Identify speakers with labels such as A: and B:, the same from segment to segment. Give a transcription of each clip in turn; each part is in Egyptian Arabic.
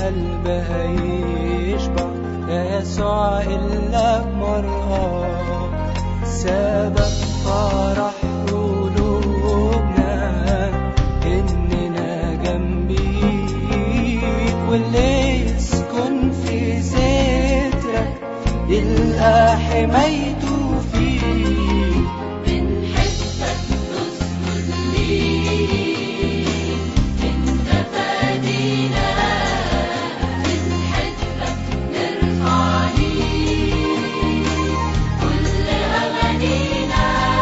A: القلب هيشبع يا يسوع إلا بمرأة سبب فرح قلوبنا إننا جنبيك واللي يسكن في سترك يلقى حمايته فيك
B: بنحبك نسجد ليك انت فادينا بنحبك نرفع ليك كل أغانينا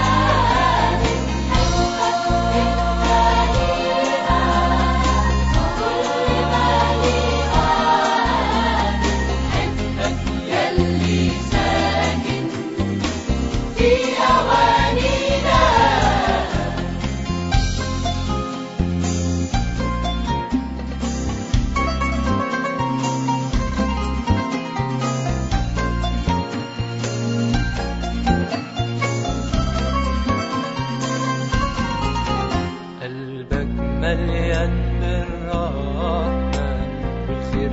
B: بنحبك انت لينا كل ما لينا بنحبك يلي ساكن في أوانينا
A: قلبك مليان بالرحمة والخير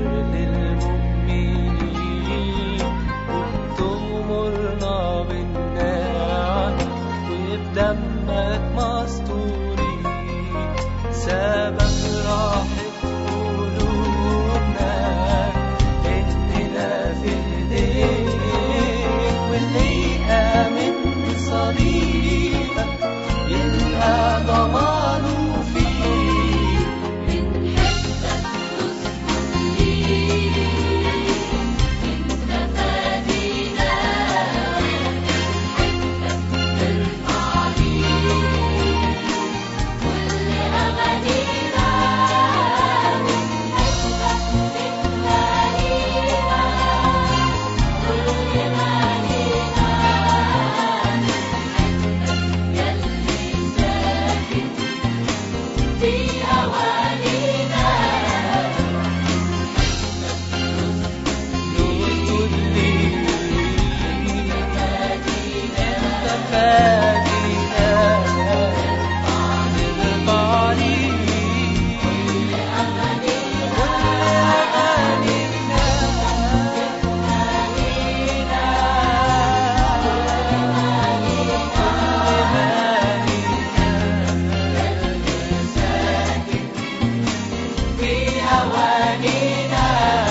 A: للمؤمنين وبتغمرنا بالنعمة وبدمك مستورين سبب راحة قلوبنا إننا في إيديك واللي آمن بصليبك يلقى ضمانه فيك
B: بنحبك نسجد ليك انت فادينا بنحبك نرفع ليك كل أغانينا بنحبك انت لينا كل ما لينا بنحبك يلي ساكن في أوانينا
A: نقول ليك أنت فادينا نرفع ليك كل أغانينا في أوانينا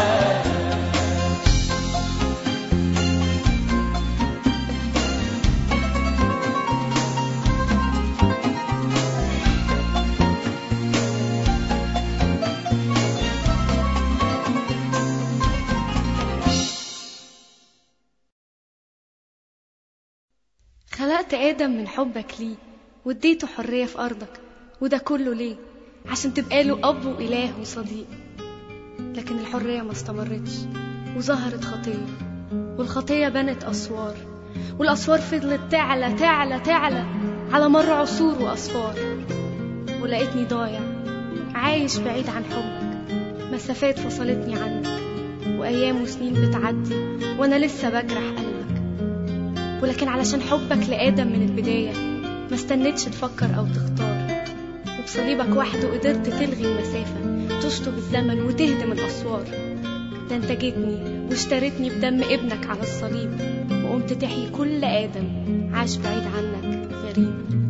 C: خلقت آدم من حبك ليه واديته حرية في أرضك وده كله ليه عشان تبقى له أب وإله وصديق لكن الحرية ما استمرتش وظهرت خطية والخطية بنت أسوار والأسوار فضلت تعلى تعلى تعلى على مر عصور وأسفار ولقيتني ضايع عايش بعيد عن حبك مسافات فصلتني عنك وأيام وسنين بتعدي وأنا لسه بجرح قلبك ولكن علشان حبك لآدم من البداية ما استنيتش تفكر أو تختار وبصليبك وحده قدرت تلغي المسافة تشطب الزمن وتهدم الأسوار ده انت جيتني واشتريتني بدم ابنك على الصليب وقمت تحيي كل آدم عاش بعيد عنك غريب